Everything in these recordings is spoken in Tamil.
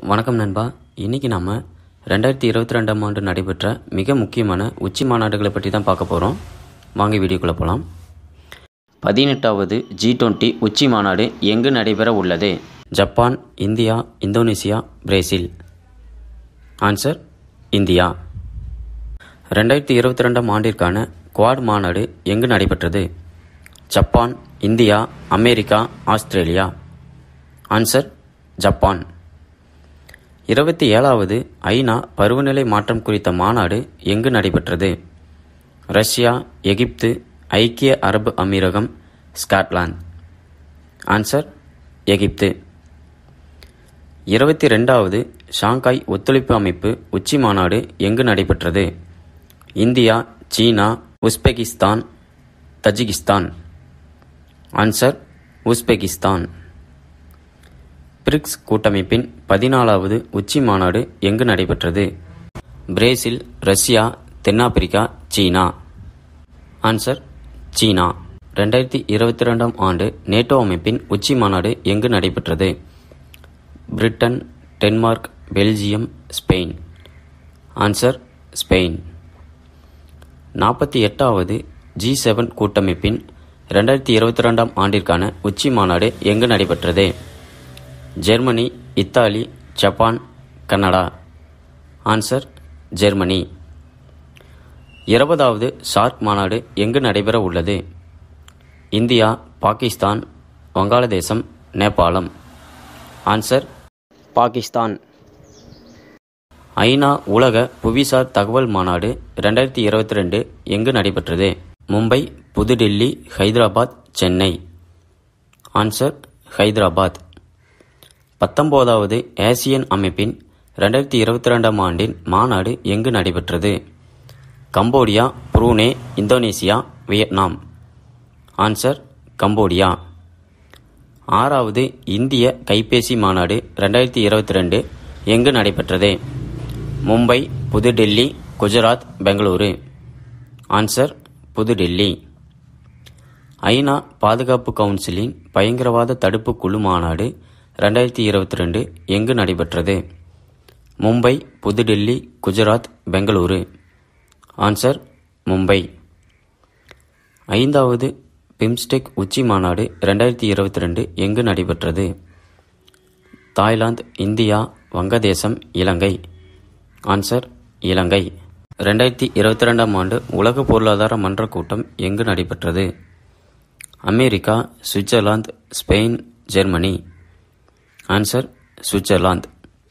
வணக்கம் நண்பா இன்னைக்கு நாம ரெண்டாயிரத்தி இருபத்தி ரெண்டாம் ஆண்டு நடைபெற்ற மிக முக்கியமான உச்சி மாநாடுகளை பற்றி தான் பார்க்க போகிறோம் வாங்க வீடியோக்குள்ளே போகலாம் பதினெட்டாவது ஜி டுவெண்ட்டி உச்சி மாநாடு எங்கு நடைபெற உள்ளது Japan India Indonesia Brazil answer India ரெண்டாயிரத்தி இருபத்தி ரெண்டாம் ஆண்டிற்கான குவாட் மாநாடு எங்கு நடைபெற்றது Japan India America Australia answer Japan இருபத்தி ஏழாவது ஐநா பருவநிலை மாற்றம் குறித்த மாநாடு எங்கு நடைபெற்றது ரஷ்யா எகிப்து ஐக்கிய அரபு அமீரகம் ஸ்காட்லாந்து ஆன்சர் எகிப்து இருபத்தி ரெண்டாவது ஷாங்காய் ஒத்துழைப்பு அமைப்பு உச்சி மாநாடு எங்கு நடைபெற்றது India China Uzbekistan Tajikistan answer Uzbekistan BRICS கூட்டமைப்பின் பதினாலாவது உச்சி மாநாடு எங்கு நடைபெற்றது பிரேசில் ரஷ்யா தென்னாப்பிரிக்கா சீனா ஆன்சர் சீனா ரெண்டாயிரத்தி இருபத்தி ரெண்டாம் ஆண்டு நேட்டோ அமைப்பின் உச்சி மாநாடு எங்கு நடைபெற்றது Britain Denmark Belgium Spain answer Spain நாற்பத்தி எட்டாவது ஜி செவன் கூட்டமைப்பின் ரெண்டாயிரத்தி இருபத்தி ரெண்டாம் ஆண்டிற்கான உச்சி மாநாடு எங்கு நடைபெற்றது Germany Italy Japan Canada answer Germany இருபதாவது ஷார்க் மாநாடு எங்கு நடைபெற உள்ளது இந்தியா பாகிஸ்தான் வங்காளதேசம் நேபாளம் ஆன்சர் பாகிஸ்தான் ஐநா உலக புவிசார் தகவல் மாநாடு ரெண்டாயிரத்தி இருபத்தி ரெண்டு எங்கு நடைபெற்றது மும்பை புதுடில்லி ஹைதராபாத் சென்னை ஆன்சர் ஹைதராபாத் பத்தொன்பதாவது ஆசியன் அமைப்பின் ரெண்டாயிரத்தி இருபத்தி ரெண்டாம் ஆண்டின் மாநாடு எங்கு நடைபெற்றது Cambodia Brunei Indonesia Vietnam answer Cambodia ஆறாவது இந்திய கைபேசி மாநாடு ரெண்டாயிரத்தி இருபத்தி ரெண்டு எங்கு நடைபெற்றது மும்பை புதுடெல்லி குஜராத் பெங்களூரு ஆன்சர் புதுடெல்லி ஐநா பாதுகாப்பு கவுன்சிலின் பயங்கரவாத தடுப்பு குழு மாநாடு ரெண்டாயிரத்தி இருபத்தி ரெண்டு எங்கு நடைபெற்றது மும்பை புதுடெல்லி குஜராத் பெங்களூரு ஆன்சர் மும்பை ஐந்தாவது பிம்ஸ்டெக் உச்சி மாநாடு ரெண்டாயிரத்தி இருபத்தி ரெண்டு எங்கு நடைபெற்றது தாய்லாந்து இந்தியா வங்கதேசம் இலங்கை ஆன்சர் இலங்கை ரெண்டாயிரத்தி இருபத்தி ரெண்டாம் ஆண்டு உலக பொருளாதார மன்ற கூட்டம் எங்கு நடைபெற்றது America Switzerland Spain Germany answer Switzerland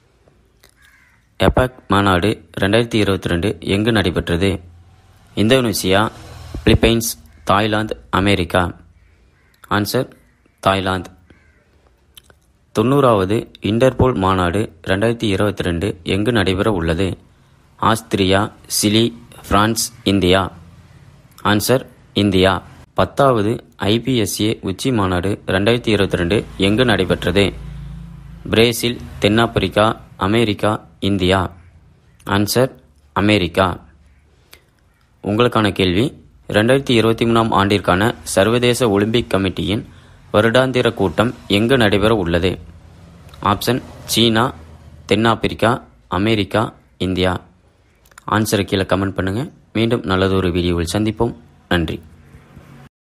APEC மாநாடு ரெண்டாயிரத்தி இருபத்தி ரெண்டு எங்கு நடைபெற்றது Indonesia Philippines Thailand America answer Thailand தொண்ணூறாவது இன்டர்போல் மாநாடு ரெண்டாயிரத்தி இருபத்தி ரெண்டு எங்கு நடைபெற உள்ளது Austria Chile France India answer India பத்தாவது ஐபிஎஸ்ஏ உச்சி மாநாடு ரெண்டாயிரத்தி இருபத்தி ரெண்டு எங்கு நடைபெற்றது பிரேசில் தென்னாப்பிரிக்கா அமெரிக்கா இந்தியா ஆன்சர் அமெரிக்கா உங்களுக்கான கேள்வி ரெண்டாயிரத்தி இருபத்தி மூணாம் ஆண்டிற்கான சர்வதேச ஒலிம்பிக் கமிட்டியின் வருடாந்திர கூட்டம் எங்கு நடைபெற உள்ளது ஆப்ஷன் சீனா தென்னாப்பிரிக்கா அமெரிக்கா இந்தியா ஆன்சரை கீழே கமெண்ட் பண்ணுங்கள் மீண்டும் நல்லதொரு வீடியோவில் சந்திப்போம் நன்றி